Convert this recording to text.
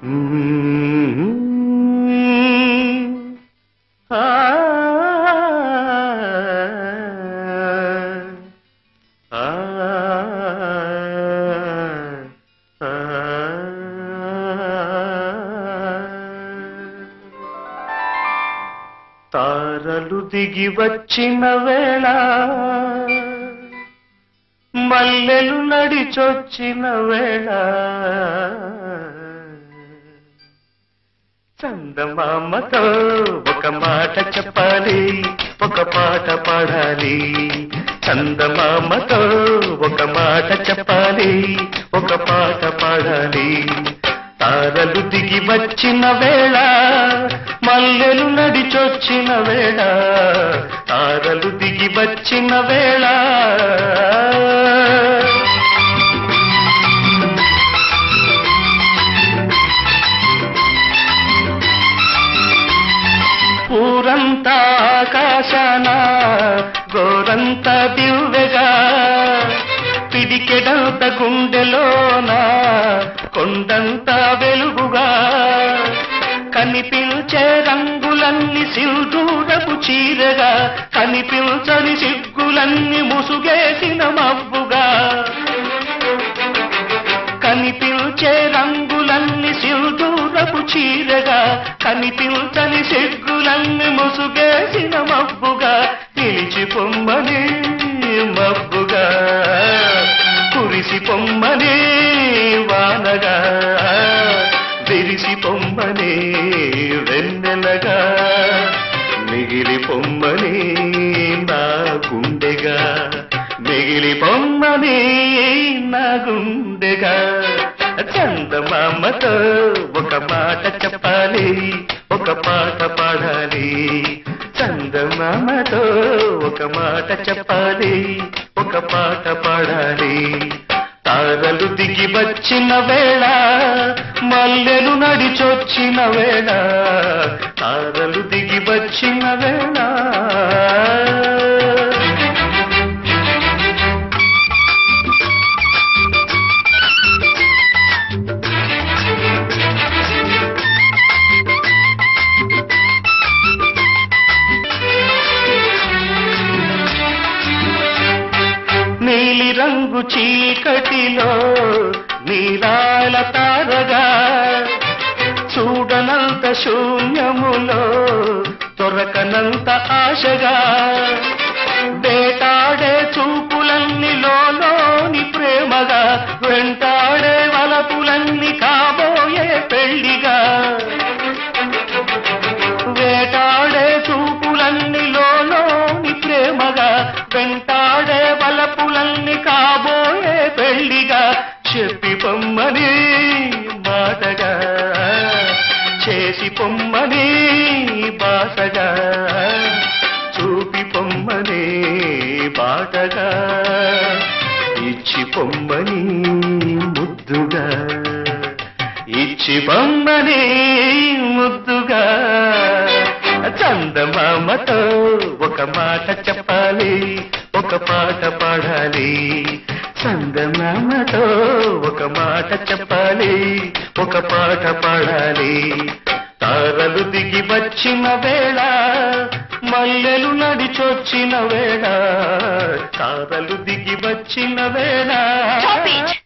తారలు దిగి వచ్చిన వేళ మల్లెలు నడిచొచ్చిన వేళ చందమామతో ఒక మాట చెప్పాలి ఒక పాట పాడాలి చందమామతో ఒక మాట చెప్పాలి ఒక పాట పాడాలి తారలు దిగి వచ్చిన వేళ మల్లెలు నడిచొచ్చిన వేళ తారలు దిగి వచ్చిన వేళ ఊరంతా ఆకాశాన గోరంత దివ్వెగా పిడికెడంత గుండెలోన కొండంత వెలుగుగా కనిపించే రంగులన్నీ సింధూరపు చీరగా కనిపించని సిగ్గులన్నీ ముసుగేసిన మబ్బుగా కనిపించే రంగులన్నీ సింధూరపు చీరగా కనిపించని సిగ్గులన్నీ ముసుగేసిన మబ్బుగా నిలిచి పొమ్మని మబ్బుగా కురిసి పొమ్మని వానగా విరిసి పొమ్మని వెన్నెలగా మిగిలి పొమ్మని నా గుండెగా మిగిలి పొమ్మని నా గుండెగా చందమామతో ఒక మాట చెప్పాలి ఒక పాట పాడాలి చందమామతో ఒక మాట చెప్పాలి ఒక పాట పాడాలి తారలు దిగి వచ్చిన వేళ మల్లెలు నడిచొచ్చిన వేళ తారలు దిగి వచ్చిన వేళ నీలి రంగు చీకటిలో నీలాల తారగా చూడనంత శూన్యములో దొరకనంత ఆశగా వేటాడే చూపులన్నీ లోని ప్రేమగా వెంటాడే వలపులన్నీ కాబోయే పెళ్లిగా వేటాడే చూపులన్నీ లోని ప్రేమగా వెంటాడే వలపులన్నీ కాబోయే పెళ్లిగా చెప్పి పొమ్మని మాటగా చేసి పొమ్మని బాసగా చూపి పొమ్మని బాటగా ఇచ్చి పొమ్మని ముద్దుగా ఇచ్చి బొమ్మని ముద్దుగా చందమామతో ఒక మాట చెప్పాలి ఒక పాట పాడాలి చందమామతో ఒక మాట చెప్పాలి ఒక పాట పాడాలి తారలు దిగి వచ్చిన వేళ మల్లెలు నడిచొచ్చిన వేళ తారలు దిగి వచ్చిన వేళ Stop it!